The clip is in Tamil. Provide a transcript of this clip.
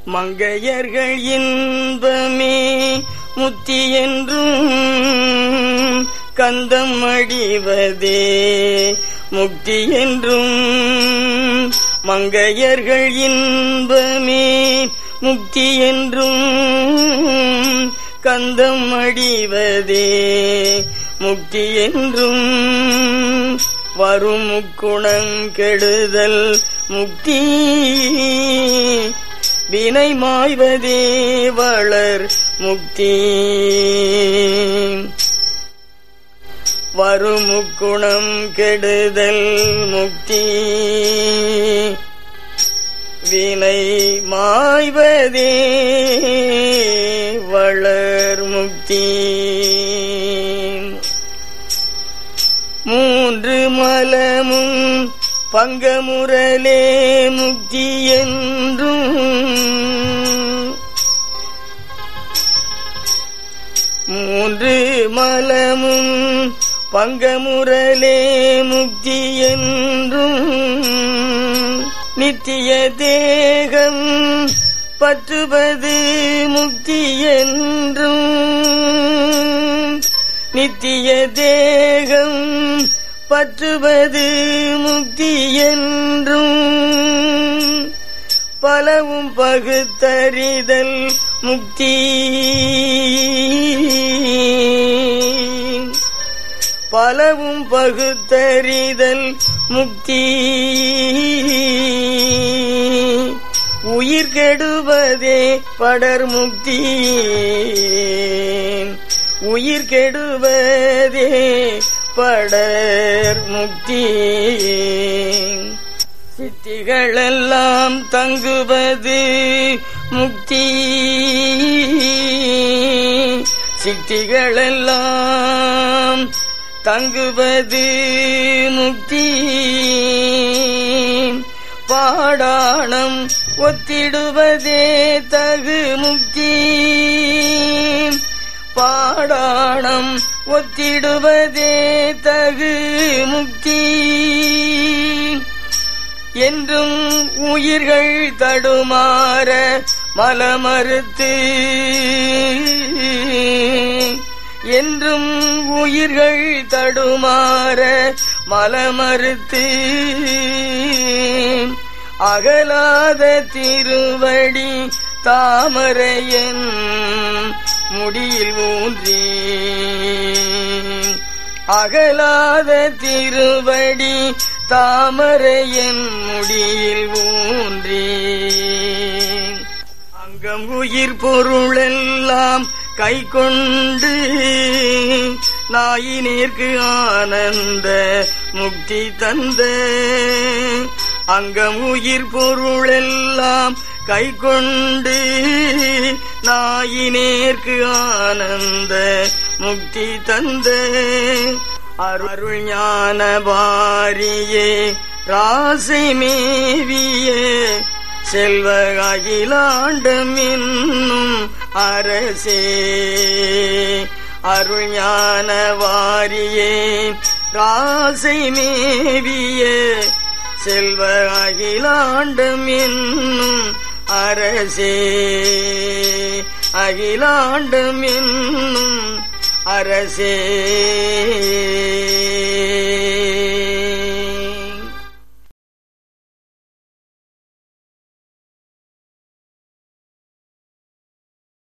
மங்கையர்கள் இன்பமே முத்தி என்றும் கந்தம் அடிவதே முக்தி என்றும் மங்கையர்கள் இன்பமே முக்தி என்றும் கந்தம் அடிவதே முக்தி என்றும் வரும் முக்குணங் கெடுதல் முக்தி வினை மாய்வதே வளர் முக்தி வரும் முக்குணம் கெடுதல் முக்தி வினை மாய்வதே வளர் முக்தி மூன்று மலமும் பங்கமுரலே முக்தி என்றும் மூன்று மலமும் பங்கமுரலே முக்தி என்றும் நித்திய தேகம் பற்றுவது முக்தி என்றும் நித்திய தேகம் பற்றுவது முக்தி என்றும் பலவும் பகுத்தறிதல் முக்தி பலவும் பகுத்தறிதல் முக்தி உயிர் கெடுவதே படர் முக்தி உயிர் கெடுவதே படர் முக்தி சித்திகளெல்லாம் தங்குவது முக்தி சித்திகளெல்லாம் தங்குவது முக்தி பாடாணம் ஒத்திடுவதே தகு முக்தி பாடாணம் ஒத்திடுவதே தகு முக்தி என்றும் உயிர்கள் தடுமாற மலமறுத்து என்றும் உயிர்கள் தடுமாற மலமறுத்து அகலாத திருவடி தாமரையன் முடியில் ஊன்றி அகலாத திருவடி தாமரையன் முடியில் ஊன்றி அங்கம் உயிர் பொருளெல்லாம் கை கொண்டு நாயினேற்கு ஆனந்த முக்தி தந்த அங்கம் உயிர் பொருளெல்லாம் கை கொண்டு நாயினேற்கு ஆனந்த முக்தி தந்த அருள் ஞான பாரியே ராசை மேவிய செல்வ அகிலாண்டம் என்னும் அரசே அருள் ஞான வாரியே ராசை மேவிய செல்வ அகிலாண்டம் என்னும் அரசே அகிலாண்டம் என்னும் அரசே